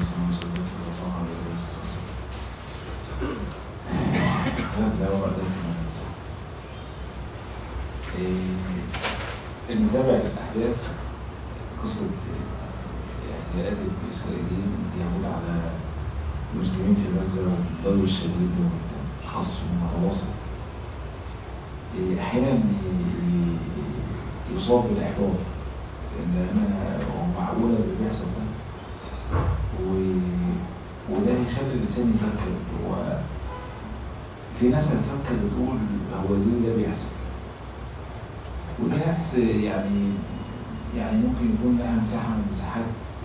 صلى الله عليه وسلم غزة وبعدين المتابع للأحداث قصة يعني اعتقادات الإسرائيليين يعود على المسلمين في غزة والضرب الشديد والقصف المتواصل أحيانا يصاب بالإحباط لأن أنا هو معقولة اللي بيحصل ده و... وده هيخلي الإنسان يفكر هو في ناس هتفكر بتقول هو ليه ده بيحصل وفي ناس يعني يعني ممكن يكون لها مساحة من مساحات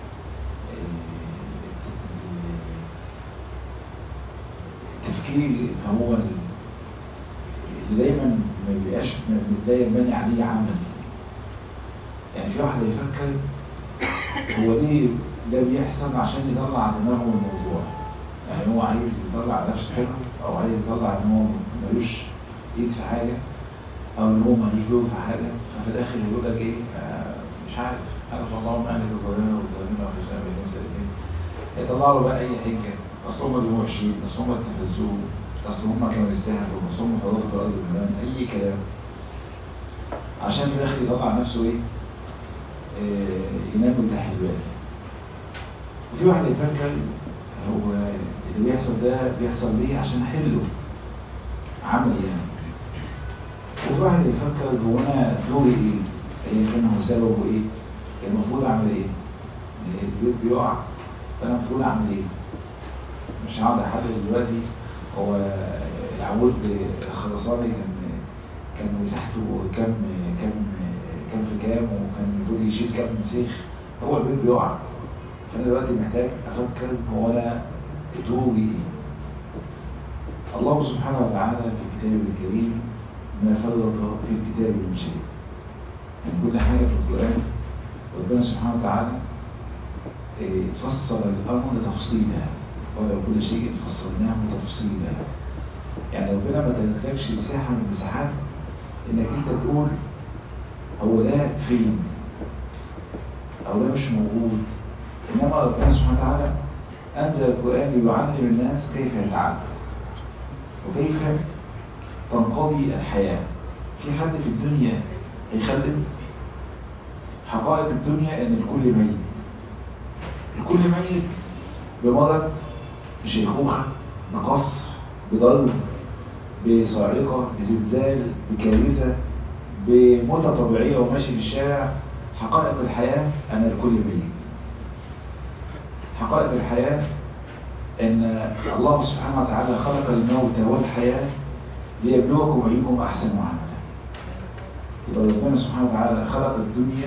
التفكير هو اللي دايما ما بيبقاش دايما باني عليه عمل يعني في واحد يفكر هو ليه ده بيحصل عشان يطلع دماغه من الموضوع يعني هو عايز يطلع نفسه حلو او عايز يطلع ان هو ملوش ايد في حاجه او ان هو ملوش دور في حاجه ففي الاخر يقول لك ايه آه مش عارف عارف الله من اهل الظالمين والظالمين واخرجنا بينهم سالمين يطلع له بقى اي حجه اصل هم اللي وحشين اصل هم استفزوه اصل هم كانوا يستاهلوا اصل هم حضروا في الارض زمان اي كلام عشان في الاخر يطلع نفسه ايه آه ينام مرتاح البال وفي واحد يفكر هو اللي بيحصل ده بيحصل ليه عشان احله عملي يعني وفي واحد يفكر هو انا دوري ايه ايا كان هو سببه ايه المفروض اعمل ايه البيت بيقع فانا المفروض اعمل ايه مش هقعد احلل دلوقتي هو العمود الخرساني كان كان مساحته كام كام كام في كام وكان المفروض يشيل كام سيخ هو البيت بيقع فانا دلوقتي محتاج افكر هو انا دوري ايه الله سبحانه وتعالى في كتابه الكريم ما فرط في الكتاب من شيء من كل حاجة في القرآن ربنا سبحانه وتعالى فصل الأمر تفصيلا ولا كل شيء فصلناه تفصيلا يعني ربنا ما تنتجش مساحة من المساحات انك انت تقول هو ده فين او ده مش موجود انما ربنا سبحانه وتعالى انزل القرآن ليعلم الناس كيف يتعلم وكيف تنقضي الحياة في حد في الدنيا هيخلد حقائق الدنيا ان الكل ميت الكل ميت بمرض بشيخوخة بقصف بضرب بصاعقة بزلزال بكارثة بموتة طبيعية وماشي في الشارع حقائق الحياة أن الكل ميت حقائق الحياة أن الله سبحانه وتعالى خلق الموت والحياة ليبلوكم أيكم أحسن عملا يبقى ربنا سبحانه وتعالى خلق الدنيا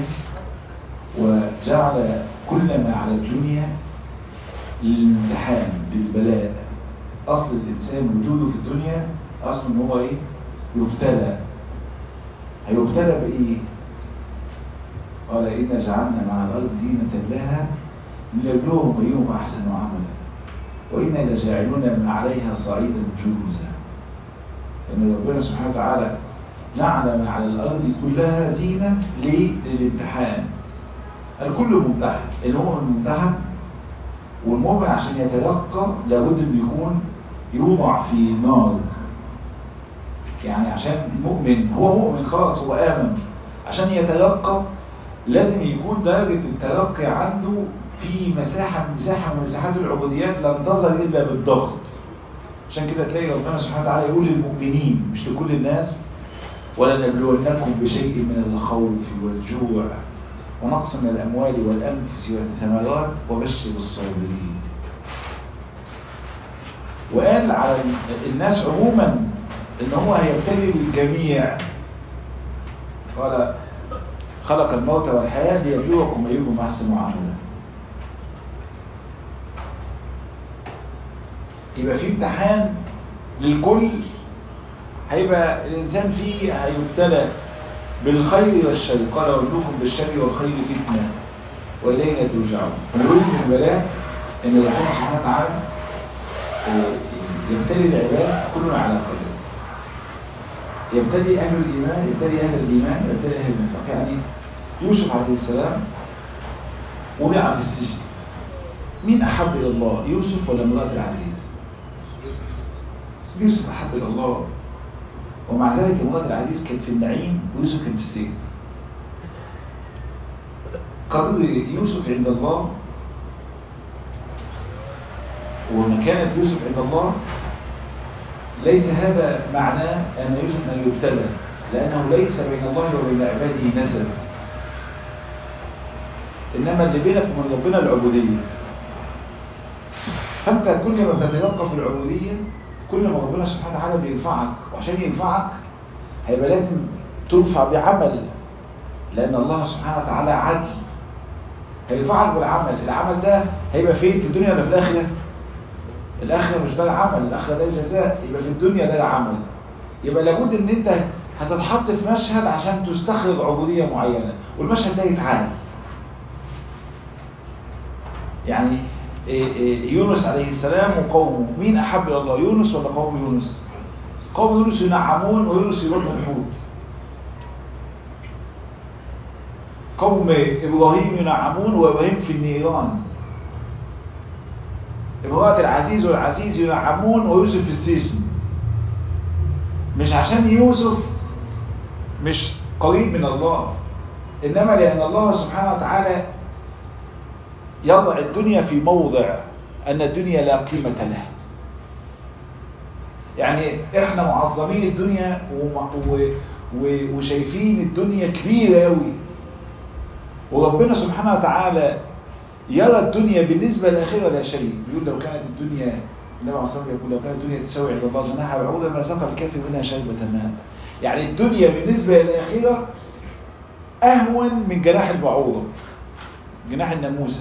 وجعل كل ما على الدنيا للامتحان للبلاء أصل الإنسان وجوده في الدنيا أصل إن هو إيه؟ يبتلى هيبتلى بإيه؟ قال إنا جعلنا مع الأرض زينة لها لنبلوهم أيهم أحسن عملا وإنا لجاعلون ما عليها صعيدا جوزا ان ربنا سبحانه وتعالى جعل ما على الارض كلها زينة ليه؟ للامتحان الكل ممتحن المؤمن ممتحن والمؤمن عشان يتلقى لابد انه يكون يوضع في نار يعني عشان المؤمن هو مؤمن خلاص هو آمن عشان يتلقى لازم يكون درجة التلقي عنده في مساحة مساحة من مساحات العبوديات لا تظهر إلا بالضغط عشان كده تلاقي ربنا سبحانه وتعالى يقول للمؤمنين مش لكل الناس ولا نبلونكم بشيء من الخوف والجوع ونقص من الأموال والأنفس والثمرات وبشر الصابرين وقال على الناس عموما ان هو هيبتلي الجميع قال خلق الموت والحياة ليبلوكم أيكم أحسن عملا يبقى في امتحان للكل هيبقى الإنسان فيه هيبتلى بالخير والشر قال ولوكم بالشر والخير فتنة وإلينا ترجعون ونقول من البلاء إن ربنا سبحانه وتعالى يبتلي العباد كلنا على قدر يبتلي أهل الإيمان يبتلي أهل الإيمان يبتلي أهل النفاق يعني يوسف عليه السلام وضع في السجن مين أحب إلى الله يوسف ولا امرأة العزيز يوسف أحب إلى الله ومع ذلك امرأة العزيز كانت في النعيم ويوسف كان في السجن قدر يوسف عند الله ومكانة يوسف عند الله ليس هذا معناه أن يوسف لن يبتلى لأنه ليس بين الله وبين عباده نسب إنما اللي بينك وبين ربنا العبودية فأنت كل ما تتلقى في العبودية كل ما ربنا سبحانه وتعالى بينفعك وعشان ينفعك هيبقى لازم تنفع بعمل لأن الله سبحانه وتعالى عدل هينفعك بالعمل العمل ده هيبقى فين في الدنيا ولا في الآخرة الآخرة مش ده العمل الآخرة ده الجزاء يبقى في الدنيا ده العمل يبقى لابد ان انت هتتحط في مشهد عشان تستخرج عبودية معينة والمشهد ده يتعاد يعني يونس عليه السلام وقومه مين أحب إلى الله يونس ولا قوم يونس قوم يونس ينعمون ويونس يروح الحوت قوم إبراهيم ينعمون وإبراهيم في النيران امرأة العزيز والعزيز ينعمون ويوسف في السجن مش عشان يوسف مش قريب من الله إنما لأن الله سبحانه وتعالى يضع الدنيا في موضع أن الدنيا لا قيمة لها يعني احنا معظمين الدنيا وشايفين الدنيا كبيرة قوي وربنا سبحانه وتعالى يرى الدنيا بالنسبة للآخرة لا شيء بيقول لو كانت الدنيا النبي عليه الصلاة يقول لو كانت الدنيا تساوي عند الله جناح بعوضة ما سقى الكافر منها شربة ماء يعني الدنيا بالنسبة للآخرة أهون من جناح البعوضة جناح الناموسة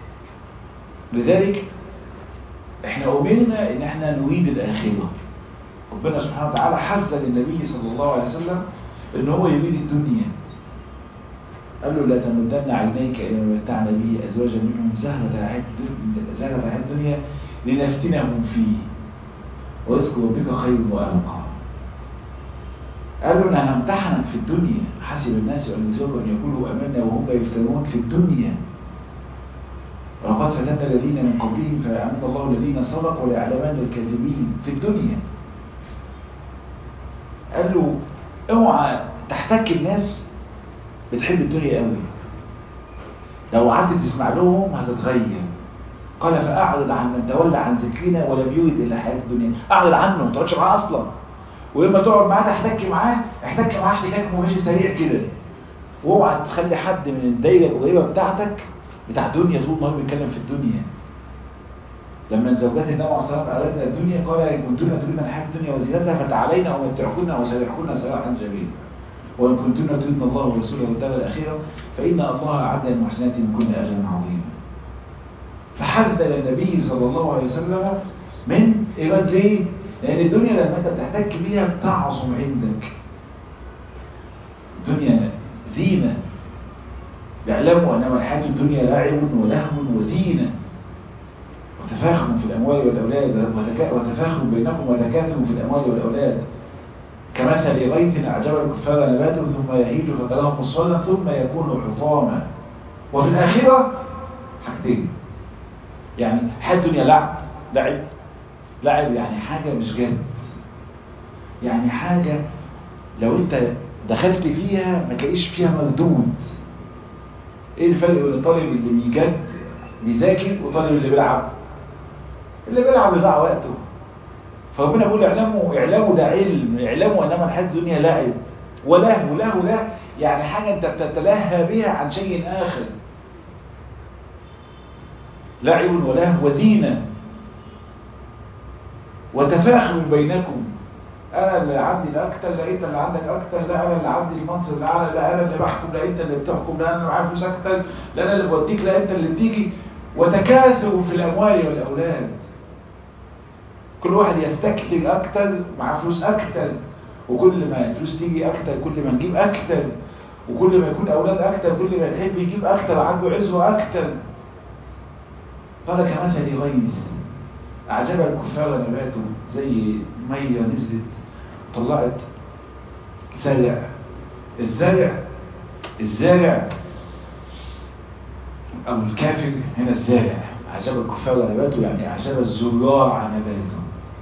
لذلك احنا أمرنا ان احنا نريد الآخرة ربنا سبحانه وتعالى حذر النبي صلى الله عليه وسلم ان هو يريد الدنيا قال له لا تمدن عينيك الى ما متعنا به ازواجا منهم زهرة الحياة الدنيا لنفتنهم فيه ورزق ربك خير وابقى قال له انا همتحنك في الدنيا حسب الناس ان يتركوا ان يقولوا امنا وهم لا يفتنون في الدنيا ولقد فتنا الذين من قبلهم فيعلمن الله الذين صدقوا وليعلمن الكاذبين في الدنيا قال له اوعى تحتك الناس بتحب الدنيا قوي لو قعدت تسمع لهم هتتغير قال فاعرض عن من تولى عن ذكرنا ولم يرد الا حياه الدنيا اعرض عنه ما تقعدش معاه اصلا ولما تقعد معاه تحتك معاه احتك معاه احتكاك ماشي سريع كده واوعى تخلي حد من الدايره القريبه بتاعتك بتاع دنيا طول النهار بيتكلم في الدنيا لما زوجات النبي عليه الصلاه والسلام اردنا الدنيا قال ان كنتن تريدن الحياه الدنيا وزينتها فتعالينا ومتعكن وسرحكن سراحا جميلا وان كنتن تريدن الله ورسوله والدار الاخره فان الله اعد للمحسنات منكن اجرا عظيما فحذر النبي صلى الله عليه وسلم من ايراد ليه؟ لان الدنيا لما انت بتحتك بيها بتعظم عندك الدنيا زينه يعلموا انما الحياه الدنيا لعب ولهو وزينه وتفاخر في الاموال والاولاد وتفاخر بينكم وتكاثر في الاموال والاولاد كمثل غيث اعجب الكفار نباته ثم يهيج فتراه مصفرا ثم يكون حطاما وفي الاخره حاجتين يعني الحياه الدنيا لعب لعب لعب يعني حاجه مش جد يعني حاجه لو انت دخلت فيها ما تلاقيش فيها مردود ايه الفرق بين الطالب اللي بيجد بيذاكر والطالب اللي بيلعب اللي بيلعب يضيع وقته فربنا بيقول اعلموا اعلموا ده علم اعلموا انما الحياه الدنيا لعب ولهو لهو ده يعني حاجه انت بتتلهى بها عن شيء اخر لعب ولهو وزينه وتفاخر بينكم انا اللي عندي الاكتر لا انت اللي عندك اكتر لا انا اللي عندي المنصب الاعلى لا انا اللي بحكم لا انت اللي بتحكم لا انا اللي معايا فلوس اكتر لا انا اللي بوديك لا انت اللي بتيجي وتكاثر في الاموال والاولاد كل واحد يستكثر اكتر مع فلوس اكتر وكل ما الفلوس تيجي اكتر كل ما نجيب اكتر وكل ما يكون اولاد اكتر كل ما يحب يجيب اكتر عنده عزوه اكتر قال كمثل غيث اعجب الكفار نباته زي ميه نزلت طلعت زرع الزرع الزارع او الكافر هنا الزارع أعجب الكفار نباته يعني أعجب الزراع نباته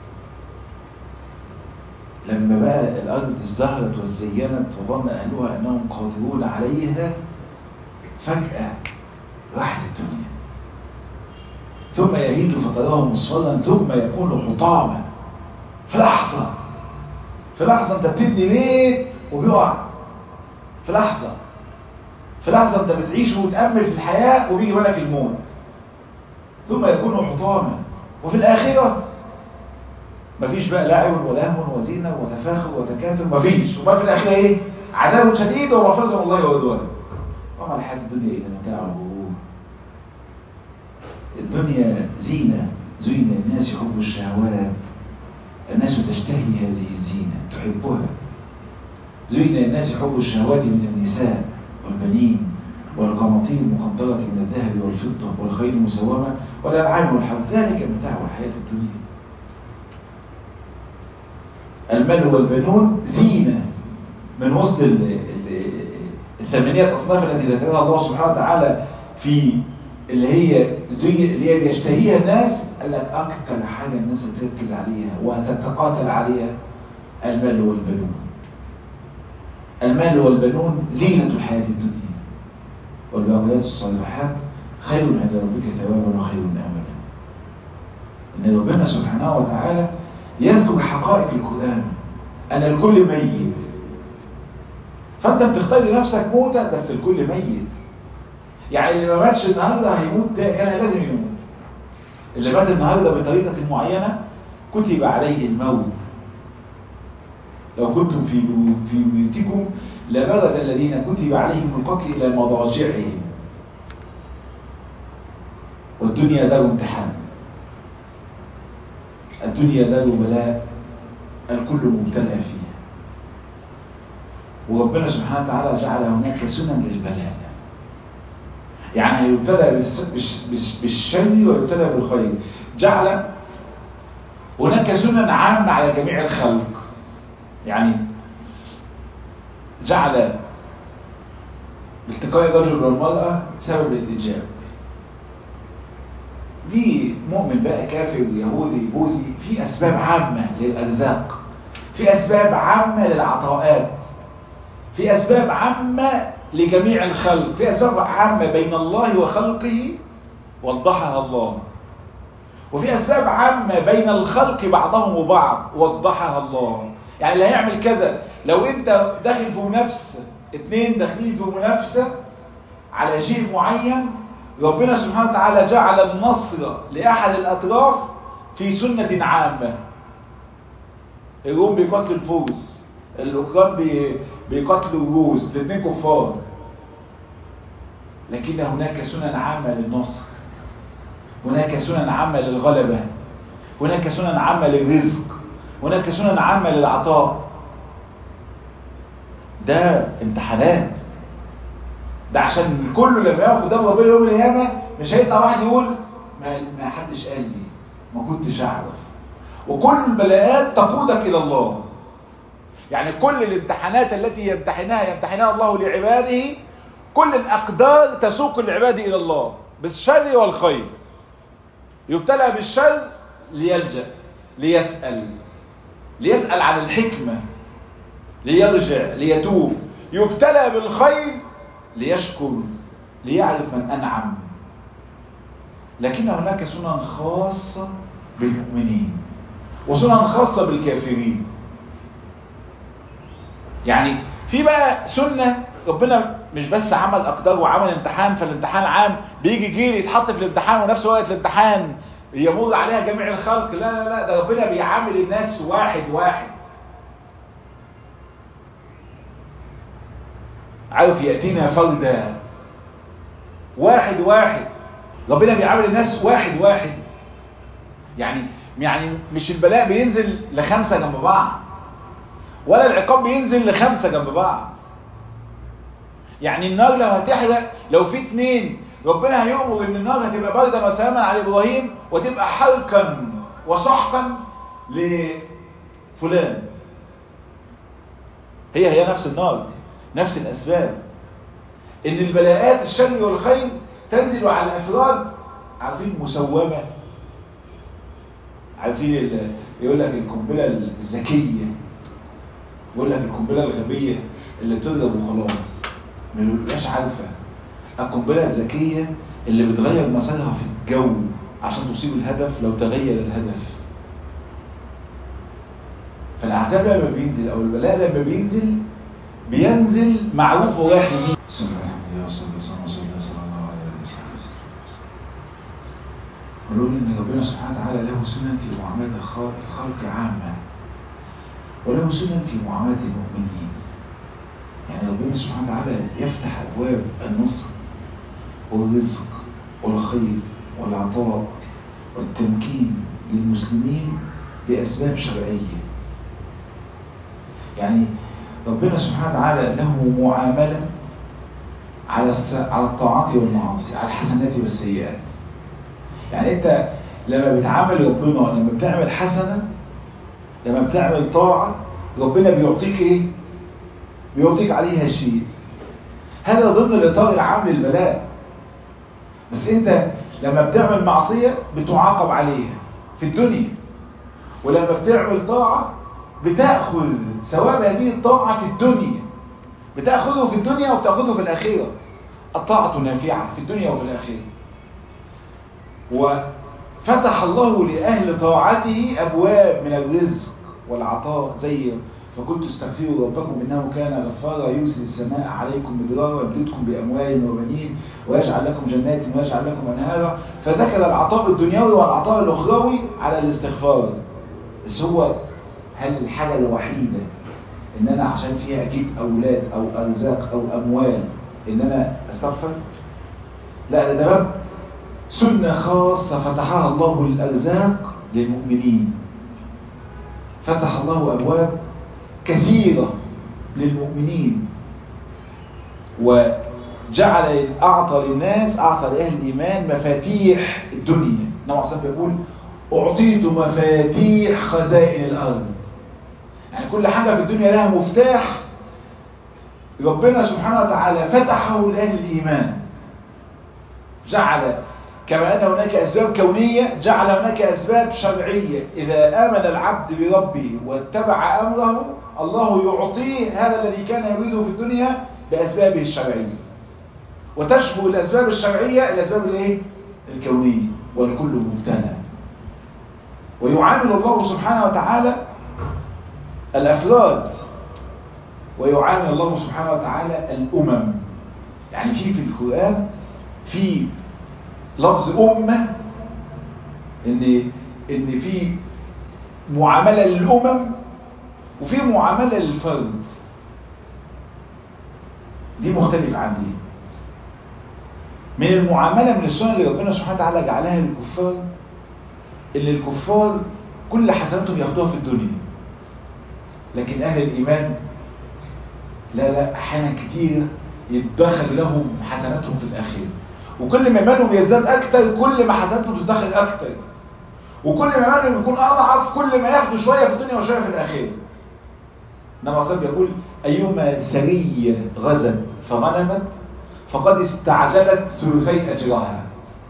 لما بقى الأرض ازدهرت وازينت وظن أهلها أنهم قادرون عليها فجأة راحت الدنيا ثم يهيج فتراه مصفرا ثم يكون حطاما في لحظة في لحظة انت بتبني بيت وبيقع في لحظة في لحظة انت بتعيش وتأمل في الحياة وبيجي بالك الموت ثم يكون حطاما وفي الآخرة مفيش بقى لعب ولهو وزينة وتفاخر وتكاثر مفيش وما في الآخرة ايه عذاب شديد ومغفرة الله ورضوانه وما الحياة الدنيا إلا متاع الغرور الدنيا زينة زين الناس حب الشهوات الناس تشتهي هذه الزينة تحبها زين الناس حب الشهوات من النساء والبنين والقناطير المقنطرة من الذهب والفضة والخيل المسومة والأنعام والحرث ذلك متاع الحياة الدنيا المال والبنون زينة من وسط الثمانية أصناف التي ذكرها الله سبحانه وتعالى في اللي هي زي اللي هي بيشتهيها الناس قال لك أكثر حاجة الناس بتركز عليها وتتقاتل عليها المال والبنون المال والبنون زينة الحياة الدنيا والباقيات الصالحات خير عند ربك ثوابا وخير املا ان ربنا سبحانه وتعالى يذكر حقائق القران ان الكل ميت فانت بتختار لنفسك موتا بس الكل ميت يعني اللي ما ماتش النهارده هيموت ده كان لازم يموت اللي مات النهارده بطريقه معينه كتب عليه الموت لو كنتم في في بيوتكم لبرز الذين كتب عليهم القتل الى مضاجعهم والدنيا دار امتحان الدنيا دار بلاء الكل مبتلى فيها وربنا سبحانه وتعالى جعل هناك سنن للبلاء يعني هيبتلى بالشر ويبتلى بالخير جعل هناك سنن عامة على جميع الخلق يعني جعل التقاء الرجل والمرأة سبب الإنجاب دي مؤمن بقى كافر يهودي بوذي في أسباب عامة للأرزاق في أسباب عامة للعطاءات في أسباب عامة لجميع الخلق في أسباب عامة بين الله وخلقه وضحها الله وفي أسباب عامة بين الخلق بعضهم وبعض وضحها الله يعني اللي هيعمل كذا لو انت داخل في منافسة اتنين داخلين في منافسة على شيء معين ربنا سبحانه وتعالى جعل النصر لأحد الأطراف في سنة عامة الروم بيقتلوا الفرس الأوكران بيقتلوا الروس الاثنين كفار لكن هناك سنن عامة للنصر هناك سنن عامة للغلبة هناك سنن عامة للرزق هناك سنن عامة للعطاء ده امتحانات ده عشان كله لما ياخد ده ربنا يوم القيامة مش هيطلع واحد يقول ما, ما حدش قال لي ما كنتش اعرف وكل البلاءات تقودك الى الله يعني كل الامتحانات التي يمتحنها يمتحنها الله لعباده كل الاقدار تسوق العباد الى الله بالشر والخير يبتلى بالشر ليلجأ ليسأل ليسأل عن الحكمة ليرجع ليتوب يبتلى بالخير ليشكر ليعرف من أنعم لكن هناك سنن خاصة بالمؤمنين وسنن خاصة بالكافرين يعني في بقى سنة ربنا مش بس عمل أقدار وعمل امتحان فالامتحان عام بيجي جيل يتحط في الامتحان ونفس وقت الامتحان يمر عليها جميع الخلق لا لا لا ده ربنا بيعامل الناس واحد واحد عارف يأتينا فردا واحد واحد ربنا بيعامل الناس واحد واحد يعني يعني مش البلاء بينزل لخمسة جنب بعض ولا العقاب بينزل لخمسة جنب بعض يعني النار لو هتحرق لو في اتنين ربنا هيؤمر ان النار هتبقى بردا وسلاما على ابراهيم وتبقى حرقا وسحقا لفلان هي هي نفس النار نفس الاسباب ان البلاءات الشر والخير تنزل على الافراد عارفين مسومة عارفين ال- يقول لك القنبلة الذكية يقول لك القنبلة الغبية اللي بتضرب وخلاص ما بيبقاش عارفة القنبلة الذكية اللي بتغير مسارها في الجو عشان تصيب الهدف لو تغير الهدف فالعذاب لما بينزل او البلاء لما بينزل بينزل معروف ورايح لمين بسم الله الرحمن الرحيم صلى الله عليه وسلم صلى الله عليه وسلم قالوا لي ان ربنا سبحانه وتعالى له سنن في معامله الخلق الخلق عامه وله سنن في معامله المؤمنين يعني ربنا سبحانه وتعالى يفتح ابواب النصر والرزق والخير والعطاء والتمكين للمسلمين باسباب شرعيه يعني ربنا سبحانه وتعالى له معاملة على الس... على الطاعات والمعاصي على الحسنات والسيئات يعني انت لما بتعامل ربنا لما بتعمل حسنة لما بتعمل طاعة ربنا بيعطيك ايه بيعطيك عليها شيء هذا ضمن الاطار العام للبلاء بس انت لما بتعمل معصية بتعاقب عليها في الدنيا ولما بتعمل طاعة بتأخذ ثواب هذه الطاعة في الدنيا بتأخذه في الدنيا وبتأخذه في الآخرة الطاعة نافعة في الدنيا وفي الآخرة وفتح الله لأهل طاعته أبواب من الرزق والعطاء زي فكنت استغفروا ربكم إنه كان غفارا يرسل السماء عليكم مدرارا ويمددكم بأموال وبنين ويجعل لكم جنات ويجعل لكم أنهارا فذكر العطاء الدنيوي والعطاء الأخروي على الاستغفار بس هو هل الحاجة الوحيدة ان انا عشان فيها اجيب اولاد او ارزاق او اموال ان انا استغفر لا ده باب سنة خاصة فتحها الله للارزاق للمؤمنين فتح الله ابواب كثيرة للمؤمنين وجعل اعطى للناس اعطى لاهل الايمان مفاتيح الدنيا نوع صلى بيقول اعطيت مفاتيح خزائن الارض يعني كل حاجة في الدنيا لها مفتاح ربنا سبحانه وتعالى فتحه لأهل الإيمان جعل كما أن هناك أسباب كونية جعل هناك أسباب شرعية إذا آمن العبد بربه واتبع أمره الله يعطيه هذا الذي كان يريده في الدنيا بأسبابه الشرعية وتشبه الأسباب الشرعية الأسباب الإيه؟ الكونية والكل مبتلى ويعامل الله سبحانه وتعالى الأفراد ويعامل الله سبحانه وتعالى الأمم يعني في في القرآن في لفظ أمة إن إن في معاملة للأمم وفي معاملة للفرد دي مختلفة عن دي من المعاملة من السنة اللي ربنا سبحانه وتعالى جعلها للكفار إن الكفار كل حسناتهم ياخدوها في الدنيا لكن أهل الإيمان لا لا أحيانا كتير يتدخل لهم حسناتهم في الآخرة وكل ما إيمانهم يزداد أكتر كل ما حسناتهم تتدخل أكتر وكل ما إيمانهم يكون أضعف كل ما ياخدوا شوية في الدنيا وشوية في الآخرة إنما صلى يقول أيما سرية غزت فغنمت فقد استعجلت ثلثي أجرها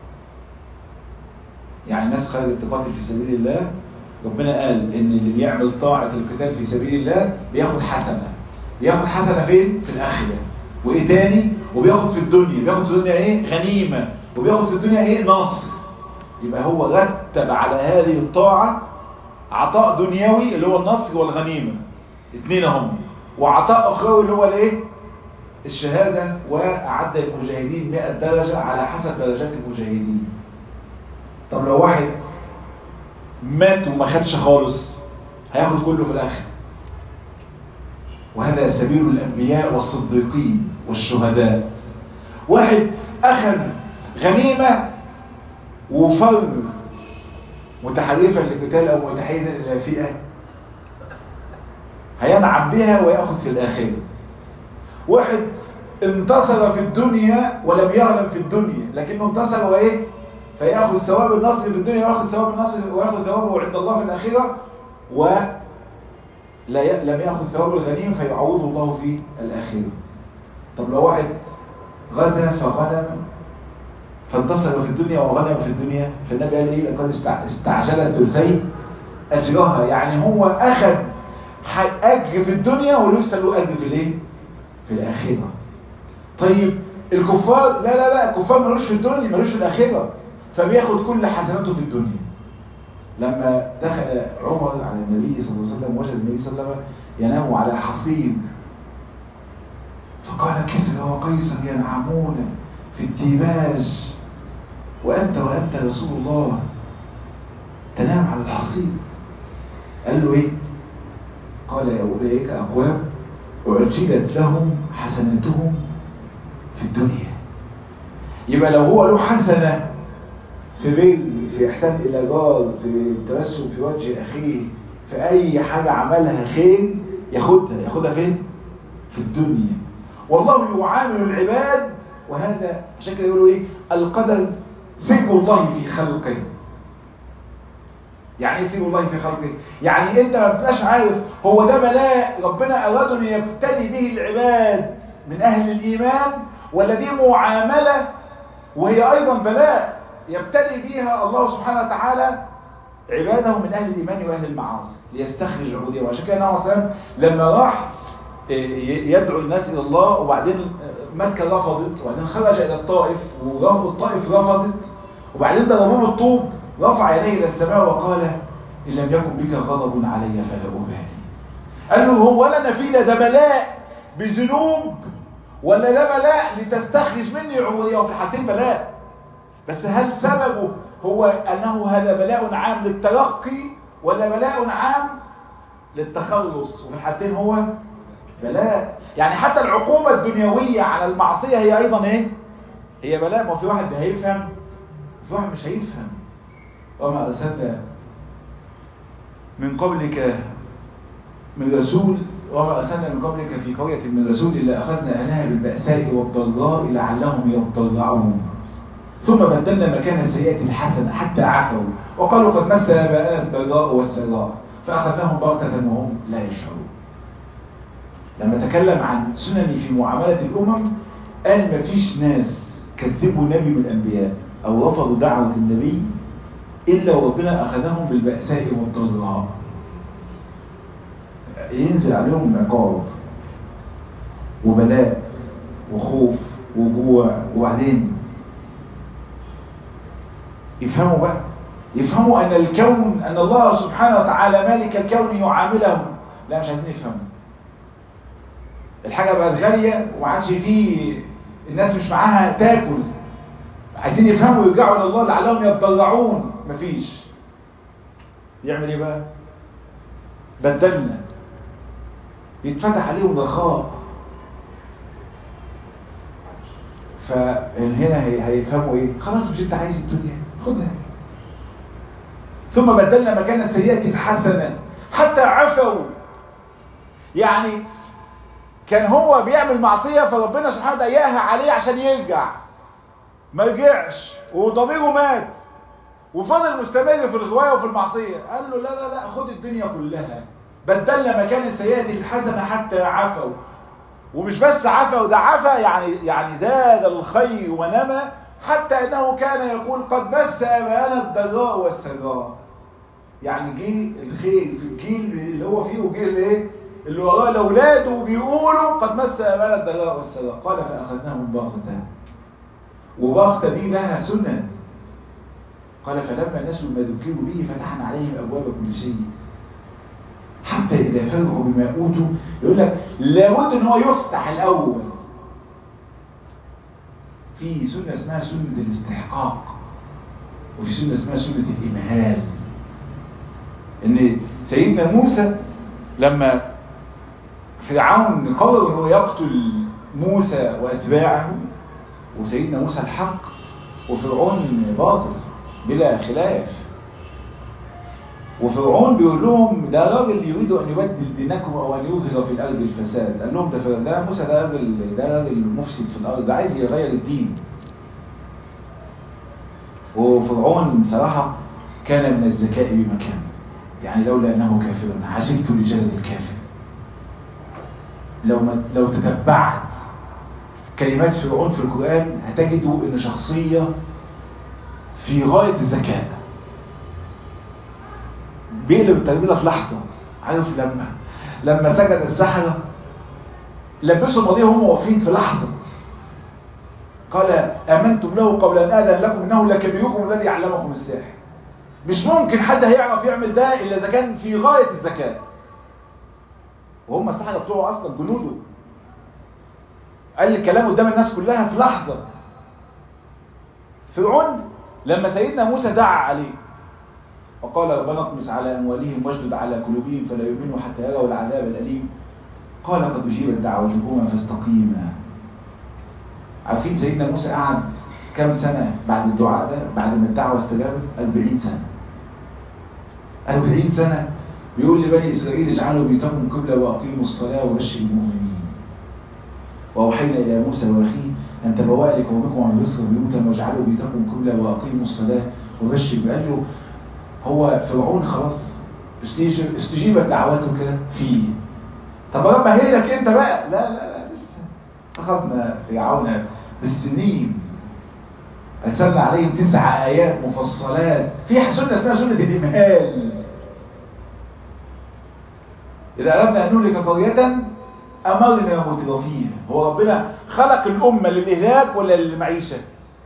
يعني الناس خرجت تقاتل في سبيل الله ربنا قال ان اللي بيعمل طاعة القتال في سبيل الله بياخد حسنة بياخد حسنة فين؟ في الآخرة وإيه تاني؟ وبياخد في الدنيا بياخد في الدنيا إيه؟ غنيمة وبياخد في الدنيا إيه؟ نصر يبقى هو رتب على هذه الطاعة عطاء دنيوي اللي هو النصر والغنيمة اتنين هم وعطاء أخروي اللي هو الإيه؟ الشهادة وأعد المجاهدين 100 درجة على حسب درجات المجاهدين طب لو واحد مات وما خدش خالص هياخد كله في الاخر وهذا سبيل الانبياء والصديقين والشهداء واحد اخذ غنيمة وفر متحرفا للقتال او متحيزا الى فئة هينعم بها وياخذ في الاخره واحد انتصر في الدنيا ولم يعلم في الدنيا لكنه انتصر وايه فياخذ ثواب النصر في الدنيا وياخذ ثواب النصر وياخذ ثوابه عند الله في الاخره و لا ي... لم ياخذ ثواب الغنيم فيعوضه الله في الاخره طب لو واحد غزا فغنم فانتصر في الدنيا وغنم في الدنيا فالنبي قال ايه لقد استعجلت ثلثي اجرها يعني هو اخذ اجر في الدنيا ولسه له اجر في الايه في الاخره طيب الكفار لا لا لا الكفار ملوش في الدنيا ملوش في الاخره فبياخد كل حسناته في الدنيا لما دخل عمر على النبي صلى الله عليه وسلم وجد النبي صلى الله عليه وسلم ينام على حصير فقال كسرى وقيصر ينعمون في الديباج وأنت وأنت رسول الله تنام على الحصير قال له إيه قال يا أولئك أقوام أعجلت لهم حسناتهم في الدنيا يبقى لو هو له حسنة في بيت في إحسان إلى جار في التبسم في وجه أخيه في أي حاجة عملها خير ياخدها ياخدها فين؟ في الدنيا والله يعامل العباد وهذا عشان كده يقولوا ايه القدر سر الله في خلقه يعني ايه سر الله في خلقه يعني انت ما بتبقاش عارف هو ده بلاء ربنا اراد ان يبتلي به العباد من اهل الايمان ولا دي معامله وهي ايضا بلاء يبتلي بها الله سبحانه وتعالى عباده من اهل الايمان واهل المعاصي ليستخرج عبوديه وعشان كده النبي صلى الله عليه وسلم لما راح يدعو الناس الى الله وبعدين مكة رفضت وبعدين خرج الى الطائف والطائف رفضت وبعدين ضربوه بالطوب رفع يديه الى السماء وقال ان لم يكن بك غضب علي فلا ابالي قال له هو ولا نفيده ده بلاء بذنوب ولا ده بلاء لتستخرج مني عبوديه وفي الحالتين بلاء بس هل سببه هو انه هذا بلاء عام للترقي ولا بلاء عام للتخلص وفي الحالتين هو بلاء يعني حتى العقوبة الدنيوية على المعصية هي أيضا إيه هي بلاء ما في واحد هيفهم في واحد مش هيفهم وما أرسلنا من قبلك من رسول وما أرسلنا من قبلك في قرية من رسول إلا أخذنا أهلها بالبأساء والضراء لعلهم يضرعون ثم بدلنا مكان السيئة الحسنة حتى عفوا وقالوا قد مس آباءنا الضراء والسراء فأخذناهم بغتة وهم لا يشعرون لما تكلم عن سنن في معاملة الأمم قال مفيش ناس كذبوا نبي من الأنبياء أو رفضوا دعوة النبي إلا وربنا أخذهم بالبأساء والضراء ينزل عليهم عقاب وبلاء وخوف وجوع وبعدين يفهموا بقى يفهموا أن الكون أن الله سبحانه وتعالى مالك الكون يعاملهم لا مش عايزين يفهموا الحاجة بقت غالية وعادش فيه الناس مش معاها تاكل عايزين يفهموا ويرجعوا الى الله لعلهم يتضرعون مفيش يعمل ايه بقى بدلنا يتفتح عليهم رخاء فهنا هيفهموا ايه خلاص مش انت عايز الدنيا خدها ثم بدلنا مكان السيئة الحسنة حتى عفوا يعني كان هو بيعمل معصية فربنا سبحانه ضيقها عليه عشان يرجع ما رجعش وضميره مات وفضل مستمر في الغواية وفي المعصية قال له لا لا لا خد الدنيا كلها بدلنا مكان السيئة الحسنة حتى عفوا ومش بس عفا ده عفا يعني يعني زاد الخير ونمى حتى انه كان يقول قد مس ابانا الضراء والسراء يعني جه الخير في الجيل اللي هو فيه وجه الايه اللي وراه الاولاد وبيقولوا قد مس ابانا الضراء والسراء قال فاخذناهم بغته وبغته دي لها سنه قال فلما نسوا ما ذكروا به فتحنا عليهم ابواب كل شيء حتى إذا فرحوا بما أوتوا يقول لك لابد ان هو يفتح الأول في سنة اسمها سنة الاستحقاق وفي سنة اسمها سنة الإمهال إن سيدنا موسى لما فرعون قرر أنه يقتل موسى وأتباعه وسيدنا موسى الحق وفرعون باطل بلا خلاف وفرعون بيقول لهم ده راجل يريد ان يبدل دينكم او ان يظهر في الارض الفساد قال لهم ده ده موسى ده راجل ده راجل مفسد في الارض ده عايز يغير الدين وفرعون صراحه كان من الذكاء بمكان يعني لولا انه كافر عجبت لجلد الكافر لو ما لو تتبعت كلمات فرعون في القران هتجدوا ان شخصيه في غاية الذكاء بيقلب الترابيزة في لحظة عارف لما لما سجد السحرة لبسوا الماضية وهم واقفين في لحظة قال آمنتم له قبل أن آذن لكم إنه لكبيركم الذي علمكم السحر مش ممكن حد هيعرف يعمل ده إلا إذا كان في غاية الذكاء وهم السحرة بتوعه أصلا جنوده قال الكلام قدام الناس كلها في لحظة فرعون لما سيدنا موسى دعا عليه وقال ربنا اطمس على أموالهم واشدد على قلوبهم فلا يؤمنوا حتى يروا العذاب الأليم قال قد أجيبت دعوتكما فاستقيما عارفين سيدنا موسى قعد كم سنة بعد الدعاء ده بعد ما الدعوة استجابت 40 سنة 40 سنة بيقول لبني إسرائيل اجعلوا بيوتكم قبلة وأقيموا الصلاة وبشر المؤمنين وأوحينا إلى موسى وأخيه أن تبوأ لقومكم عن مصر بيوتا واجعلوا بيوتكم قبلة وأقيموا الصلاة وبشر قال له هو فرعون خلاص استجيبت دعوته كده فيه طب لما هي لك انت بقى لا لا لا لسه اخذنا فرعون بالسنين ارسلنا عليهم تسع ايات مفصلات في سنه اسمها سنه الامهال اذا اردنا ان نهلك قريه امرنا مترفيها هو ربنا خلق الامه للاهلاك ولا للمعيشه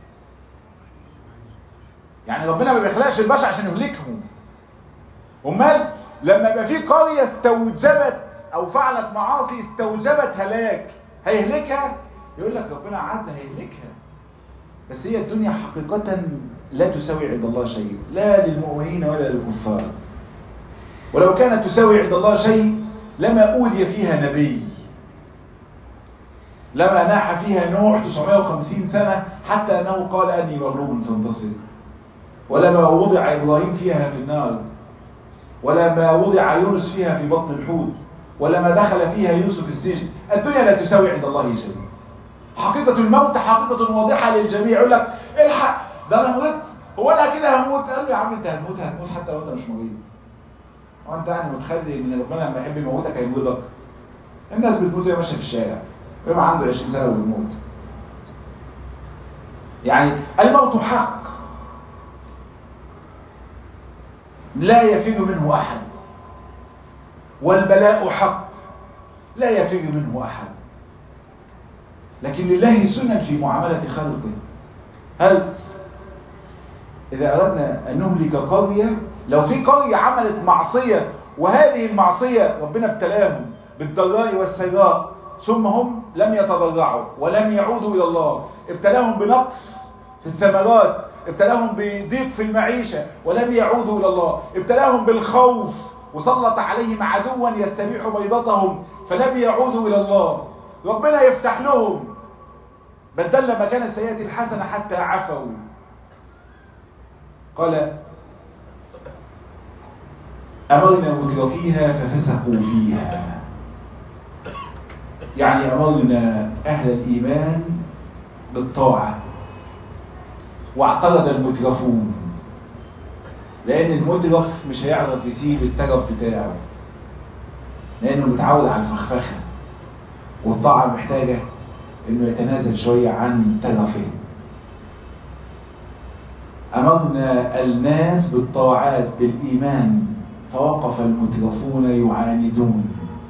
يعني ربنا ما بيخلقش البشر عشان يهلكهم امال لما يبقى في قريه استوجبت او فعلت معاصي استوجبت هلاك هيهلكها يقول لك ربنا عاد هيهلكها بس هي الدنيا حقيقة لا تساوي عند الله شيء لا للمؤمنين ولا للكفار ولو كانت تساوي عند الله شيء لما أوذي فيها نبي لما ناح فيها نوح 950 سنة حتى أنه قال أني مغلوب فانتصر ولما وضع إبراهيم فيها في النار ولما وضع يونس فيها في بطن الحوت ولما دخل فيها يوسف السجن الدنيا لا تساوي عند الله شيء حقيقة الموت حقيقة واضحة للجميع يقول لك الحق ده انا مت هو انا كده هموت قال له يا عم انت هتموت هتموت حتى لو انت مش مريض هو انت يعني متخيل ان ربنا لما يحب يموتك هيموتك الناس بتموت وهي ماشيه في الشارع ويبقى عنده 20 سنه وبيموت يعني الموت حق لا يفر منه احد والبلاء حق لا يفر منه أحد لكن لله سنن في معاملة خلقه هل إذا أردنا أن نهلك قرية لو في قرية عملت معصية وهذه المعصية ربنا ابتلاهم بالضراء والسراء ثم هم لم يتضرعوا ولم يعودوا إلى الله ابتلاهم بنقص في الثمرات ابتلاهم بضيق في المعيشة ولم يعودوا إلى الله ابتلاهم بالخوف وسلط عليهم عدوا يستبيح بيضتهم فلم يعودوا إلى الله ربنا يفتح لهم بدل مكان السيئة الحسنة حتى عفوا قال أمرنا مترفيها ففسقوا فيها يعني أمرنا أهل الإيمان بالطاعة واعترض المترفون لأن المترف مش هيعرف يسيب الترف بتاعه لأنه متعود على الفخفخة والطاعة محتاجة إنه يتنازل شوية عن ترفه أمرنا الناس بالطاعات بالإيمان فوقف المترفون يعاندون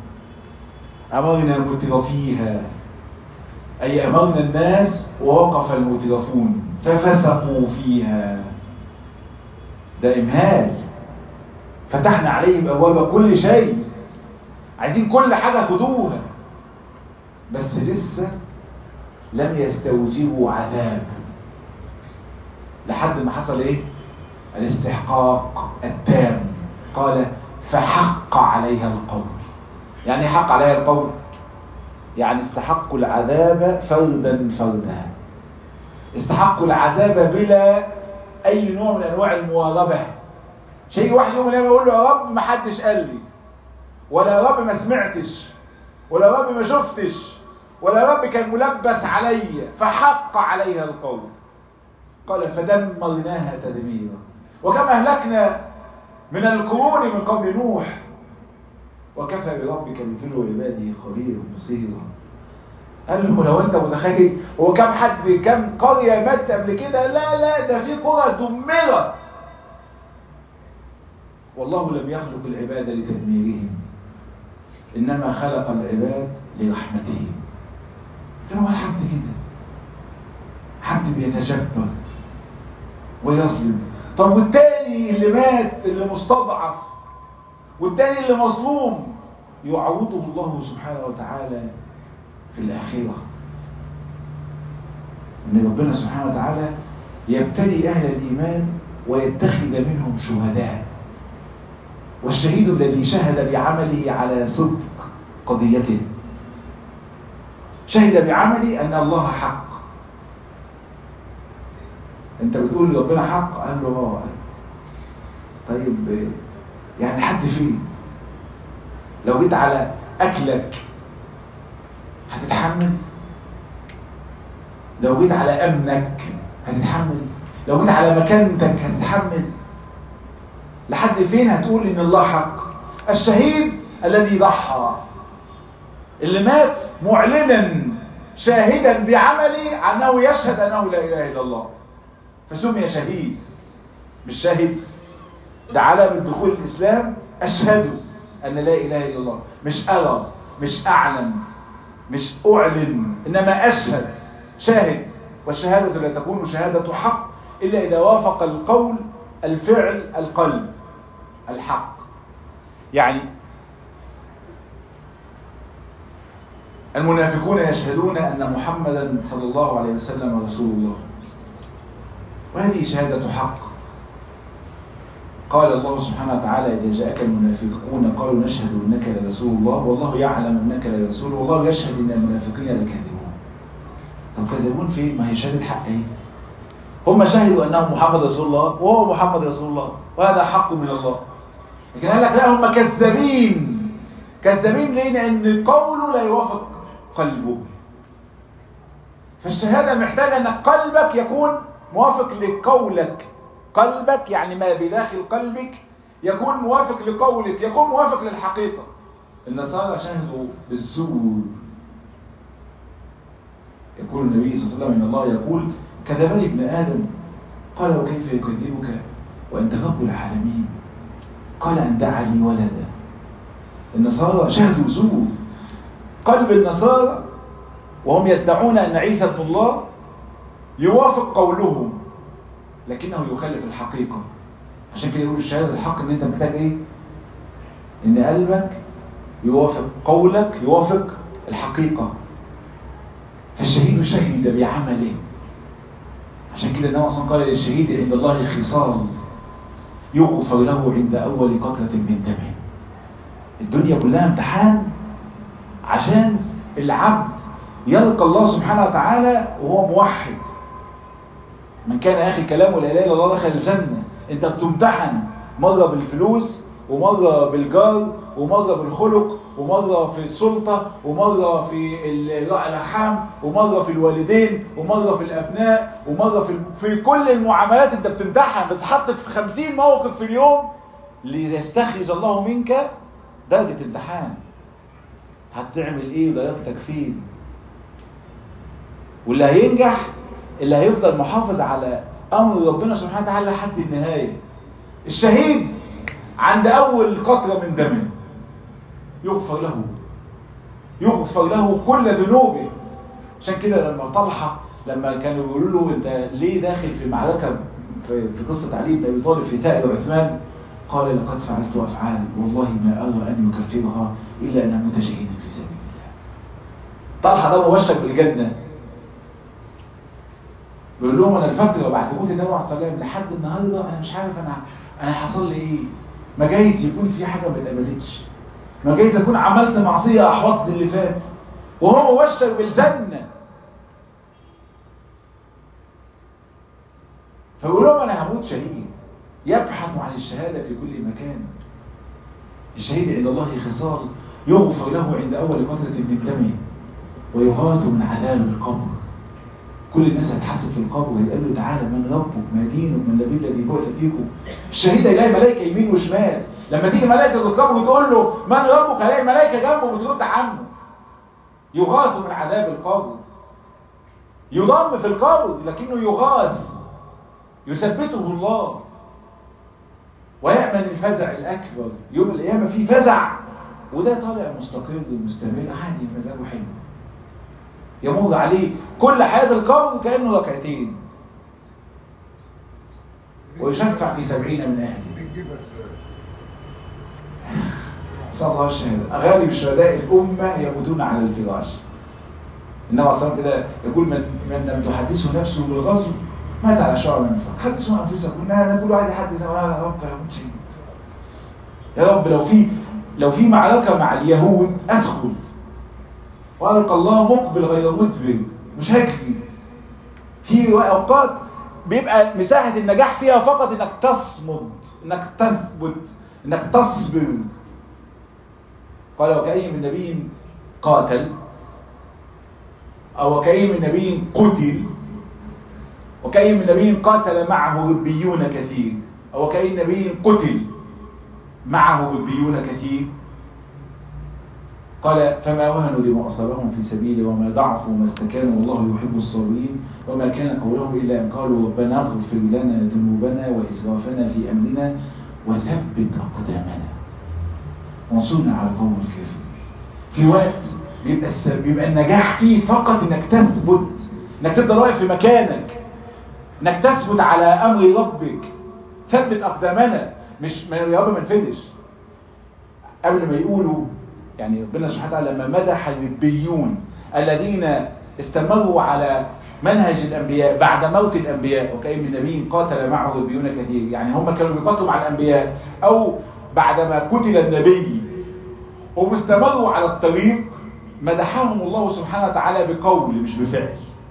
أمرنا مترفيها أي أمرنا الناس ووقف المترفون ففسقوا فيها ده إمهال فتحنا عليهم أبواب كل شيء عايزين كل حاجة خدوها بس لسه لم يستوجبوا عذاب لحد ما حصل ايه الاستحقاق التام قال فحق عليها القول يعني حق عليها القول يعني استحقوا العذاب فردا فردا استحقوا العذاب بلا اي نوع من انواع المواظبه شيء واحد يوم القيامه يقول له يا رب ما حدش قال لي ولا يا رب ما سمعتش ولا يا رب ما شفتش ولا يا رب كان ملبس علي فحق عليها القول قال فدمرناها تدميرا وكما اهلكنا من القرون من قبل نوح وكفى بربك بذل عباده خبيرا بصيرا قال له لو انت متخيل هو كم حد كم قرية مات قبل كده لا لا ده في قرى دمرت والله لم يخلق العباد لتدميرهم انما خلق العباد لرحمتهم كان هو حد كده حد بيتجبر ويظلم طب والتاني اللي مات اللي مستضعف والتاني اللي مظلوم يعوضه الله سبحانه وتعالى في الآخرة إن ربنا سبحانه وتعالى يبتلي أهل الإيمان ويتخذ منهم شهداء والشهيد الذي شهد بعمله على صدق قضيته شهد بعمله أن الله حق انت بتقول ربنا حق قال له اه طيب يعني حد فين لو جيت على اكلك هتتحمل لو جيت على امنك هتتحمل لو جيت على مكانتك هتتحمل لحد فين هتقول ان الله حق الشهيد الذي ضحى اللي مات معلنا شاهدا بعمله انه يشهد انه لا اله الا الله فسمي شهيد مش شاهد ده علامة دخول الإسلام أشهد أن لا إله إلا الله مش أرى مش أعلم مش أعلن إنما أشهد شاهد والشهادة لا تكون شهادة حق إلا إذا وافق القول الفعل القلب الحق يعني المنافقون يشهدون أن محمدا صلى الله عليه وسلم رسول الله وهذه شهادة حق قال الله سبحانه وتعالى إذا جاءك المنافقون قالوا نشهد إنك لرسول الله والله يعلم إنك لرسول والله يشهد إن المنافقين لكاذبون طب كاذبون فين؟ ما هي شهادة حق إيه؟ هم شهدوا أنه محمد رسول الله وهو محمد رسول الله وهذا حق من الله لكن قال لك لا هم كذابين كذابين ليه؟ لأن قوله لا يوافق قلبه فالشهادة محتاجة أن قلبك يكون موافق لقولك قلبك يعني ما بداخل قلبك يكون موافق لقولك يكون موافق للحقيقة النصارى شهدوا بالزور يقول النبي صلى الله عليه وسلم إن الله يقول كذبني ابن آدم قال وكيف يكذبك وأنت رب العالمين قال أن دعا لي ولدا النصارى شهدوا زور قلب النصارى وهم يدعون أن عيسى ابن الله يوافق قولهم لكنه يخالف الحقيقة عشان كده يقول الشهادة الحق ان انت محتاج ايه ان قلبك يوافق قولك يوافق الحقيقة فالشهيد شهد بعمله عشان كده النبي صلى قال للشهيد عند الله خصال يغفر له عند اول قطرة من دمه الدنيا كلها امتحان عشان العبد يلقى الله سبحانه وتعالى وهو موحد من كان اخي كلامه لا اله الا الله دخل الجنه انت بتمتحن مره بالفلوس ومره بالجار ومره بالخلق ومره في السلطه ومره في الارحام ومره في الوالدين ومره في الابناء ومره في في كل المعاملات انت بتمتحن بتحط في 50 موقف في اليوم ليستخرج الله منك درجه امتحان هتعمل ايه ودرجتك فين واللي هينجح اللي هيفضل محافظ على امر ربنا سبحانه وتعالى لحد النهايه الشهيد عند اول قطره من دمه يغفر له يغفر له كل ذنوبه عشان كده لما طلحه لما كانوا بيقولوا له انت ليه داخل في معركه في, في قصه علي بن ابي طالب في ثائر عثمان قال لقد فعلت افعال والله ما ارى ان يكفرها الا ان اموت شهيدا في سبيل الله طلحه ده مبشر بالجنه بيقول لهم انا الفتره بعد موت النبي عليه الصلاه والسلام لحد النهارده انا مش عارف انا انا حصل لي ايه ما جايز يكون في حاجه ما اتقبلتش ما جايز اكون عملت معصيه احبطت اللي فات وهو مبشر بالجنه فبيقول لهم انا هموت شهيد يبحث عن الشهاده في كل مكان الشهيد عند الله خصال يغفر له عند اول قطره من دمه ويغاث من عذاب القبر كل الناس هتحاسب في القبر ويقول له تعالى من ربك ما دينك من النبي الذي بعث فيكم الشهيد هيلاقي ملائكه يمين وشمال لما تيجي ملائكه القبر وتقول له من ربك هيلاقي ملائكه جنبه بترد عنه يغاث من عذاب القبر يضم في القبر لكنه يغاث يثبته الله ويأمن الفزع الأكبر يوم القيامة في فزع وده طالع مستقر مستمر عادي مزاجه حلو يمر عليه كل حياة القبر كأنه ركعتين ويشفع في سبعين من أهله صلى الله الشهادة غالب شهداء الأمة يموتون على الفراش النبي صلى الله عليه وسلم كده يقول من, من لم تحدثه نفسه بالغزو مات على شعر من الفرق حدثوا أنفسكم إنها نقول واحد يحدث يا رب يموت شهيد يا رب لو في لو في معركة مع اليهود أدخل وألقى الله مقبل غير مدبر مش هجري في أوقات بيبقى مساحة النجاح فيها فقط إنك تصمد إنك تثبت إنك تصبر قال وكأي من نبي قاتل أو وكأي من نبي قتل وكأي من نبي قاتل معه ربيون كثير أو وكأي من نبي قتل معه ربيون كثير قال فما وهنوا لما أصابهم في سبيله وما ضعفوا وما استكانوا والله يحب الصابرين وما كان قولهم إلا أن قالوا ربنا اغفر لنا ذنوبنا وإسرافنا في أمرنا وثبت أقدامنا وانصرنا على القوم الكافرين في وقت بيبقى, بيبقى النجاح فيه فقط انك تثبت انك تفضل واقف في مكانك انك تثبت على امر ربك ثبت اقدامنا مش يا رب ما نفدش قبل ما يقولوا يعني ربنا سبحانه وتعالى لما مدح النبيون الذين استمروا على منهج الانبياء بعد موت الانبياء وكأي من نبي قاتل معه ربيون كثير يعني هم كانوا بيقاتلوا مع الانبياء او بعدما قتل النبي هم استمروا على الطريق مدحهم الله سبحانه وتعالى بقول مش بفعل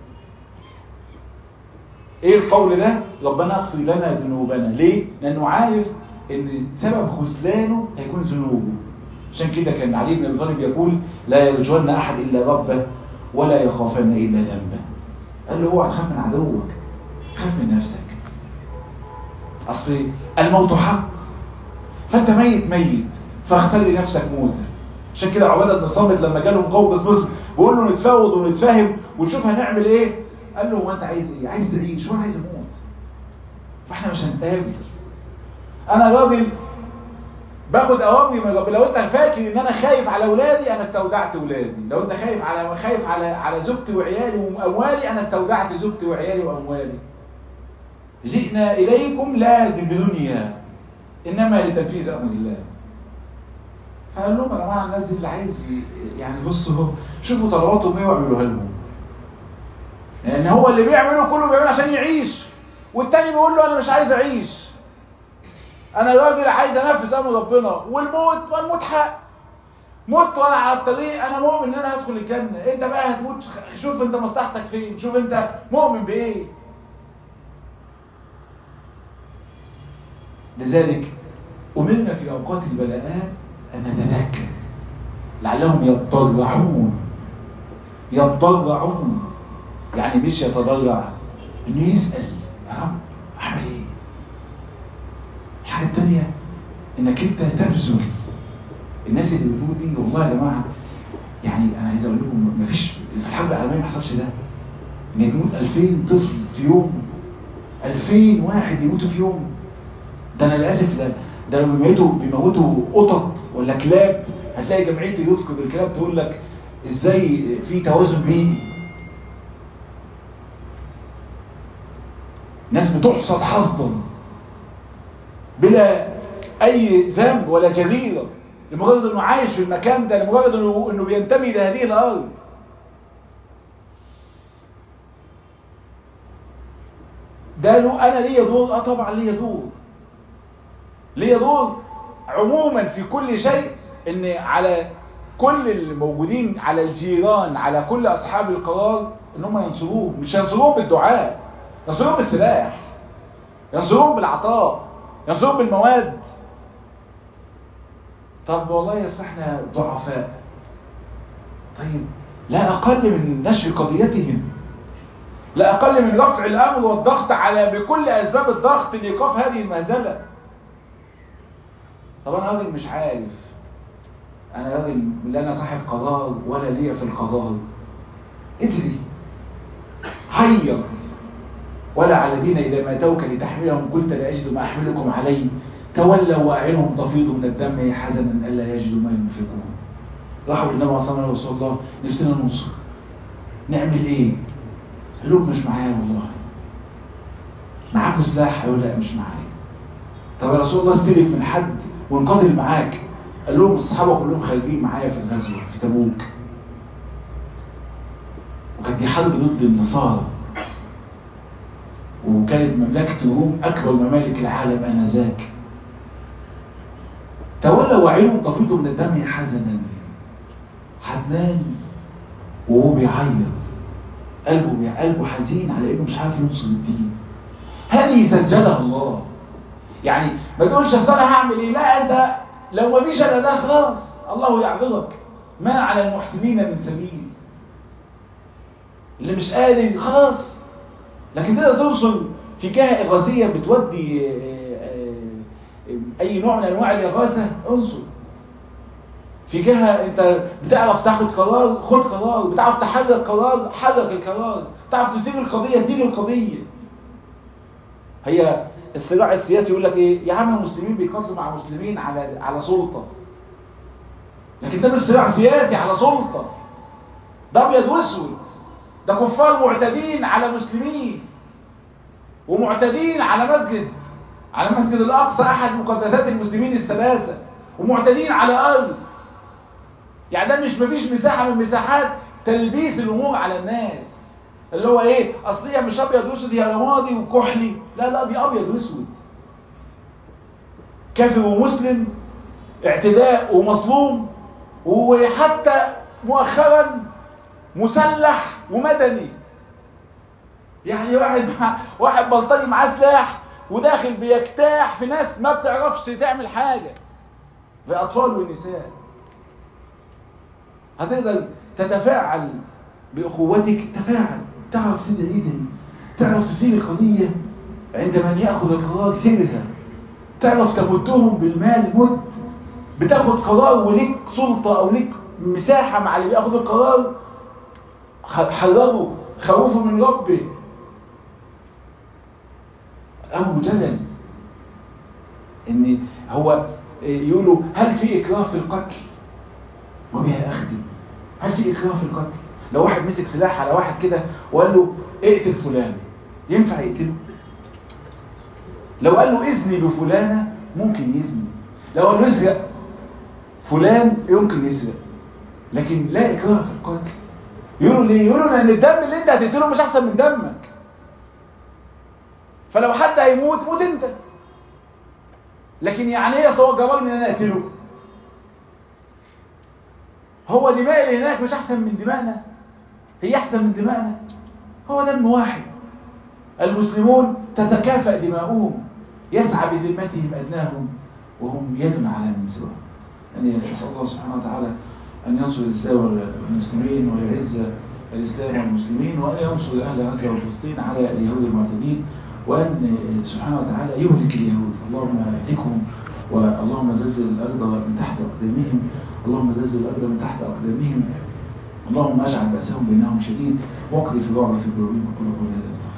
ايه القول ده ربنا اغفر لنا ذنوبنا ليه لانه عارف ان سبب خذلانه هيكون ذنوبه عشان كده كان علي بن ابي طالب يقول لا يرجون احد الا ربه ولا يخافن الا ذنبه قال له اوعى تخاف من عدوك خاف من نفسك اصل الموت حق فانت ميت ميت فاختار لنفسك موتا عشان كده عباده بن صامت لما جالهم قوم مصر بيقول له نتفاوض ونتفاهم ونشوف هنعمل ايه قال له هو انت عايز ايه عايز تعيش وانا عايز اموت فاحنا مش هنتقابل انا راجل باخد اوامري من ربي لو انت فاكر ان انا خايف على اولادي انا استودعت اولادي لو انت خايف على خايف على على زوجتي وعيالي واموالي انا استودعت زوجتي وعيالي واموالي جئنا اليكم لا بدنيا انما لتنفيذ امر الله فقال لهم يا جماعه الناس دي اللي عايز يعني بصوا شوفوا طلباتهم ايه واعملوها لهم لان هو اللي بيعمله كله بيعمله عشان يعيش والتاني بيقول له انا مش عايز اعيش انا راجل عايز انفذ امر ربنا والموت والموت حق مت وانا على الطريق انا مؤمن ان انا هدخل الجنه انت بقى هتموت شوف انت مصلحتك فين شوف انت مؤمن بايه لذلك امرنا في اوقات البلاءات ان نتذكر لعلهم يتضرعون يتضرعون يعني مش يتضرع انه يسال يا رب اعمل ايه الحاجه الثانيه انك انت تبذل الناس اللي بتقول دي والله يا جماعه يعني انا عايز اقول لكم مفيش في الحرب العالميه ما حصلش ده ان يموت 2000 طفل في يوم 2000 واحد يموتوا في يوم ده انا للاسف ده ده لو بيموتوا بيموتوا قطط ولا كلاب هتلاقي جمعيه الرفق بالكلاب تقول لك ازاي في توازن بيئي ناس بتحصد حصدا بلا اي ذنب ولا جريره لمجرد انه عايش في المكان ده لمجرد انه, إنه بينتمي لهذه الارض ده له انا ليا دور اه طبعا ليا دور ليا دور عموما في كل شيء ان على كل الموجودين على الجيران على كل اصحاب القرار ان هم ينصروه مش ينصروهم بالدعاء ينصروهم بالسلاح ينصروهم بالعطاء ينصروهم بالمواد طب والله يا احنا ضعفاء طيب لا اقل من نشر قضيتهم لا اقل من رفع الامر والضغط على بكل اسباب الضغط لايقاف هذه المهزله طب انا راجل مش عارف انا راجل لا انا صاحب قرار ولا ليا في القرار اجري حير ولا على الذين اذا ما اتوك لتحملهم قلت لا اجد ما احملكم عليه تولوا واعينهم تفيض من الدم حزنا الا يجدوا ما ينفقون راحوا للنبي صلى الله عليه وسلم الله نفسنا ننصر نعمل ايه قال لهم مش معايا والله معاكوا سلاح يقول لا مش معايا طب يا رسول الله استلف من حد ونقاتل معاك قال لهم الصحابه كلهم خارجين معايا في الغزوه في تبوك وكانت دي حرب ضد النصارى وكانت مملكه الروم اكبر ممالك العالم انذاك تولى وعينهم تفيض من الدم حزنا حزنان وهو بيعيط قلبه بي... قلبه حزين على انه مش عارف يوصل الدين هذه سجلها الله يعني ما تقولش اصل انا هعمل ايه لا انت لو ما فيش الا ده خلاص الله يعذرك ما على المحسنين من سبيل اللي مش قادر خلاص لكن تقدر توصل في جهه اغاثيه بتودي اي نوع من انواع الاغاثه انصر في جهة انت بتعرف تاخد قرار خد قرار بتعرف تحرك قرار حرك القرار تعرف تثير القضية تثير القضية هي الصراع السياسي يقول لك ايه يا عم المسلمين بيقاتلوا مع مسلمين على على سلطة لكن ده مش صراع سياسي على سلطة ده ابيض واسود ده كفار معتدين على مسلمين ومعتدين على مسجد على مسجد الاقصى احد مقدسات المسلمين الثلاثة ومعتدين على ارض يعني ده مش مفيش مساحة من مساحات تلبيس الامور على الناس اللي هو ايه اصل هي مش ابيض واسود هي رمادي وكحلي لا لا دي ابيض واسود كافر ومسلم اعتداء ومظلوم وحتى مؤخرا مسلح ومدني يعني واحد واحد بلطجي معاه سلاح وداخل بيجتاح في ناس ما بتعرفش تعمل حاجة في اطفال ونساء هتقدر تتفاعل بأخوتك تفاعل تعرف تدعي تدعي تعرف تثير القضية عند من يأخذ القرار ثيرها تعرف تمدهم بالمال مد بتاخد قرار وليك سلطة أو ليك مساحة مع اللي بياخد القرار حرره خوفه من ربه أبو جلل إن هو يقولوا هل في إكراه في القتل وبها أخدم هل في إكراه في القتل لو واحد مسك سلاح على واحد كده وقال له اقتل فلان ينفع يقتله لو قال له اذني بفلانة ممكن يزني لو قال له اسرق فلان يمكن يسرق لكن لا إكراه في القتل يقولوا ليه يقولوا لأن الدم اللي انت هتقتله مش أحسن من دمك فلو حد هيموت موت انت لكن يعني ايه هو جبرني ان انا اقتله هو دماء اللي هناك مش احسن من دماءنا هي احسن من دماءنا هو دم واحد المسلمون تتكافأ دماؤهم يسعى بذمتهم أدناهم وهم يد على من سواهم يعني نسأل الله سبحانه وتعالى أن ينصر الإسلام والمسلمين ويعز الإسلام والمسلمين وأن ينصر أهل غزة وفلسطين على اليهود المعتدين وأن سبحانه وتعالى يهلك اليهود اللهم اهلكهم واللهم زلزل الأرض من تحت أقدامهم اللهم زلزل الأرض من تحت أقدامهم اللهم اجعل بأسهم بينهم شديد واقضي في الرعب في قلوبهم وكل قول هذا